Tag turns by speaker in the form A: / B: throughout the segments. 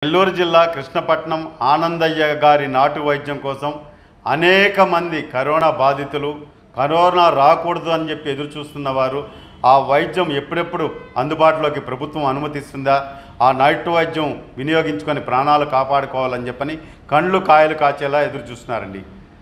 A: నెల్లూరు జిల్లా కృష్ణపట్నం ఆనందయ్య గారి నాటు వైద్యం కోసం అనేక మంది కరోనా బాధితులు కరోనా రాకూడదు అని చెప్పి ఎదురు చూస్తున్న వారు ఆ వైద్యం ఎప్పుడెప్పుడు అందుబాటులోకి ప్రభుత్వం అనుమతిస్తుందా ఆ నాటు వైద్యం వినియోగించుకొని ప్రాణాలు కాపాడుకోవాలని చెప్పని కండ్లు కాయలు కాచేలా ఎదురు చూస్తున్నారండి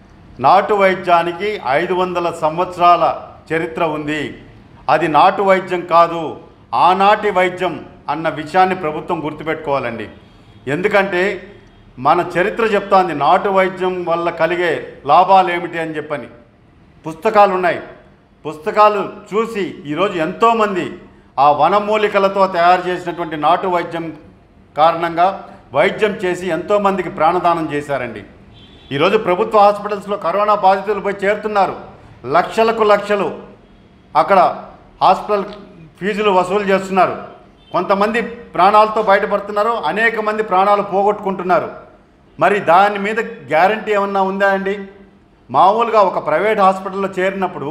A: నాటు వైద్యానికి ఐదు వందల సంవత్సరాల చరిత్ర ఉంది అది నాటు వైద్యం కాదు ఆనాటి వైద్యం అన్న విషయాన్ని ప్రభుత్వం గుర్తుపెట్టుకోవాలండి ఎందుకంటే మన చరిత్ర చెప్తాంది నాటు వైద్యం వల్ల కలిగే లాభాలు ఏమిటి అని చెప్పని పుస్తకాలు ఉన్నాయి పుస్తకాలు చూసి ఈరోజు ఎంతోమంది ఆ వనమూలికలతో తయారు చేసినటువంటి నాటు వైద్యం కారణంగా వైద్యం చేసి ఎంతోమందికి ప్రాణదానం చేశారండి ఈరోజు ప్రభుత్వ హాస్పిటల్స్లో కరోనా బాధితులు పోయి చేరుతున్నారు లక్షలకు లక్షలు అక్కడ హాస్పిటల్ ఫీజులు వసూలు చేస్తున్నారు కొంతమంది ప్రాణాలతో బయటపడుతున్నారు అనేక మంది ప్రాణాలు పోగొట్టుకుంటున్నారు మరి దాని మీద గ్యారంటీ ఏమన్నా ఉందా అండి మామూలుగా ఒక ప్రైవేట్ హాస్పిటల్లో చేరినప్పుడు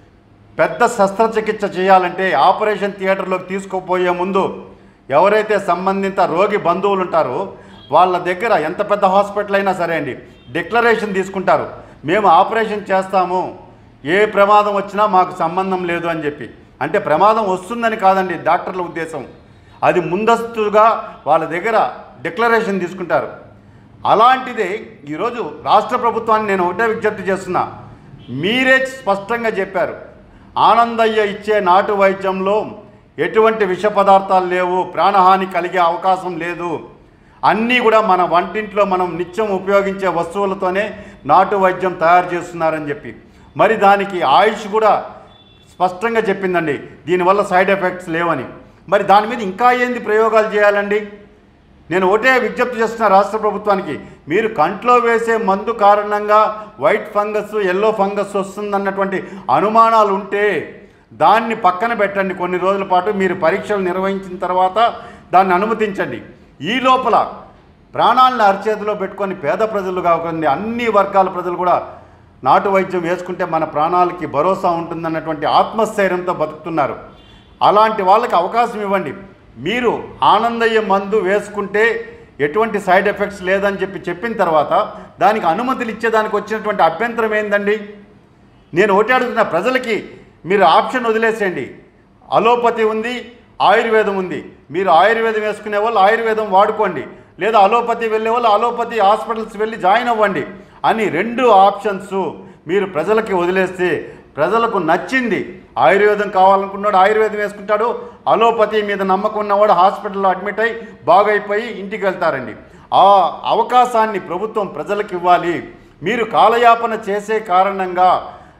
A: పెద్ద శస్త్రచికిత్స చేయాలంటే ఆపరేషన్ థియేటర్లోకి తీసుకుపోయే ముందు ఎవరైతే సంబంధిత రోగి బంధువులు ఉంటారో వాళ్ళ దగ్గర ఎంత పెద్ద హాస్పిటల్ అయినా సరే అండి డిక్లరేషన్ తీసుకుంటారు మేము ఆపరేషన్ చేస్తాము ఏ ప్రమాదం వచ్చినా మాకు సంబంధం లేదు అని చెప్పి అంటే ప్రమాదం వస్తుందని కాదండి డాక్టర్ల ఉద్దేశం అది ముందస్తుగా వాళ్ళ దగ్గర డిక్లరేషన్ తీసుకుంటారు అలాంటిదే ఈరోజు రాష్ట్ర ప్రభుత్వాన్ని నేను ఒకటే విజ్ఞప్తి చేస్తున్నా మీరే స్పష్టంగా చెప్పారు ఆనందయ్య ఇచ్చే నాటు వైద్యంలో ఎటువంటి విష పదార్థాలు లేవు ప్రాణహాని కలిగే అవకాశం లేదు అన్నీ కూడా మన వంటింట్లో మనం నిత్యం ఉపయోగించే వస్తువులతోనే నాటు వైద్యం తయారు చేస్తున్నారని చెప్పి మరి దానికి ఆయుష్ కూడా స్పష్టంగా చెప్పిందండి దీనివల్ల సైడ్ ఎఫెక్ట్స్ లేవని మరి దాని మీద ఇంకా ఏంది ప్రయోగాలు చేయాలండి నేను ఒకటే విజ్ఞప్తి చేస్తున్న రాష్ట్ర ప్రభుత్వానికి మీరు కంట్లో వేసే మందు కారణంగా వైట్ ఫంగస్ ఎల్లో ఫంగస్ వస్తుందన్నటువంటి అనుమానాలు ఉంటే దాన్ని పక్కన పెట్టండి కొన్ని రోజుల పాటు మీరు పరీక్షలు నిర్వహించిన తర్వాత దాన్ని అనుమతించండి ఈ లోపల ప్రాణాలను అరచేతిలో పెట్టుకొని పేద ప్రజలు కాకుండా అన్ని వర్గాల ప్రజలు కూడా నాటు వైద్యం వేసుకుంటే మన ప్రాణాలకి భరోసా ఉంటుందన్నటువంటి ఆత్మస్థైర్యంతో బతుకుతున్నారు అలాంటి వాళ్ళకి అవకాశం ఇవ్వండి మీరు ఆనందయ్య మందు వేసుకుంటే ఎటువంటి సైడ్ ఎఫెక్ట్స్ లేదని చెప్పి చెప్పిన తర్వాత దానికి అనుమతులు ఇచ్చేదానికి వచ్చినటువంటి అభ్యంతరం ఏందండి నేను ఒకటి అడుగుతున్న ప్రజలకి మీరు ఆప్షన్ వదిలేసేయండి అలోపతి ఉంది ఆయుర్వేదం ఉంది మీరు ఆయుర్వేదం వేసుకునే వాళ్ళు ఆయుర్వేదం వాడుకోండి లేదా అలోపతి వెళ్ళే వాళ్ళు అలోపతి హాస్పిటల్స్ వెళ్ళి జాయిన్ అవ్వండి అని రెండు ఆప్షన్స్ మీరు ప్రజలకి వదిలేస్తే ప్రజలకు నచ్చింది ఆయుర్వేదం కావాలనుకున్నాడు ఆయుర్వేదం వేసుకుంటాడు అలోపతి మీద నమ్మకం ఉన్నవాడు హాస్పిటల్లో అడ్మిట్ అయి బాగైపోయి ఇంటికి వెళ్తారండి ఆ అవకాశాన్ని ప్రభుత్వం ప్రజలకు ఇవ్వాలి మీరు కాలయాపన చేసే కారణంగా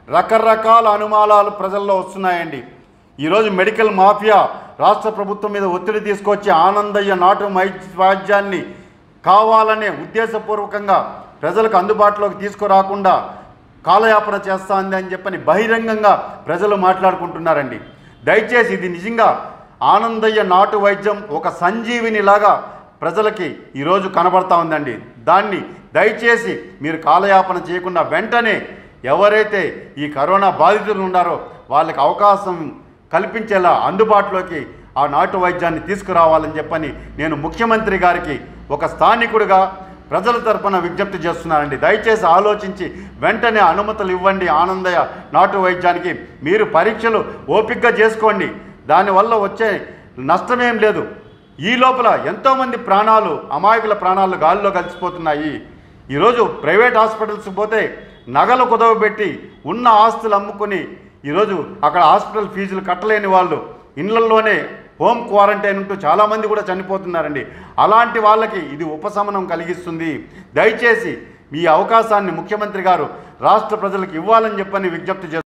A: రకరకాల అనుమానాలు ప్రజల్లో వస్తున్నాయండి ఈరోజు మెడికల్ మాఫియా రాష్ట్ర ప్రభుత్వం మీద ఒత్తిడి తీసుకొచ్చి ఆనందయ్య నాటు వైద్యాన్ని కావాలనే ఉద్దేశపూర్వకంగా ప్రజలకు అందుబాటులోకి తీసుకురాకుండా కాలయాపన చేస్తాంది అని చెప్పని బహిరంగంగా ప్రజలు మాట్లాడుకుంటున్నారండి దయచేసి ఇది నిజంగా ఆనందయ్య నాటు వైద్యం ఒక సంజీవినిలాగా ప్రజలకి ఈరోజు కనబడతా ఉందండి దాన్ని దయచేసి మీరు కాలయాపన చేయకుండా వెంటనే ఎవరైతే ఈ కరోనా బాధితులు ఉన్నారో వాళ్ళకి అవకాశం కల్పించేలా అందుబాటులోకి ఆ నాటు వైద్యాన్ని తీసుకురావాలని చెప్పని నేను ముఖ్యమంత్రి గారికి ఒక స్థానికుడిగా ప్రజల తరపున విజ్ఞప్తి చేస్తున్నానండి దయచేసి ఆలోచించి వెంటనే అనుమతులు ఇవ్వండి ఆనందయ్య నాటు వైద్యానికి మీరు పరీక్షలు ఓపికగా చేసుకోండి దానివల్ల వచ్చే నష్టమేం లేదు ఈ లోపల ఎంతోమంది ప్రాణాలు అమాయకుల ప్రాణాలు గాలిలో కలిసిపోతున్నాయి ఈరోజు ప్రైవేట్ హాస్పిటల్స్ పోతే నగలు కుదవబెట్టి ఉన్న ఆస్తులు అమ్ముకొని ఈరోజు అక్కడ హాస్పిటల్ ఫీజులు కట్టలేని వాళ్ళు ఇళ్లలోనే హోమ్ క్వారంటైన్ ఉంటూ చాలామంది కూడా చనిపోతున్నారండి అలాంటి వాళ్ళకి ఇది ఉపశమనం కలిగిస్తుంది దయచేసి మీ అవకాశాన్ని ముఖ్యమంత్రి గారు రాష్ట్ర ప్రజలకు ఇవ్వాలని చెప్పని విజ్ఞప్తి చేస్తున్నారు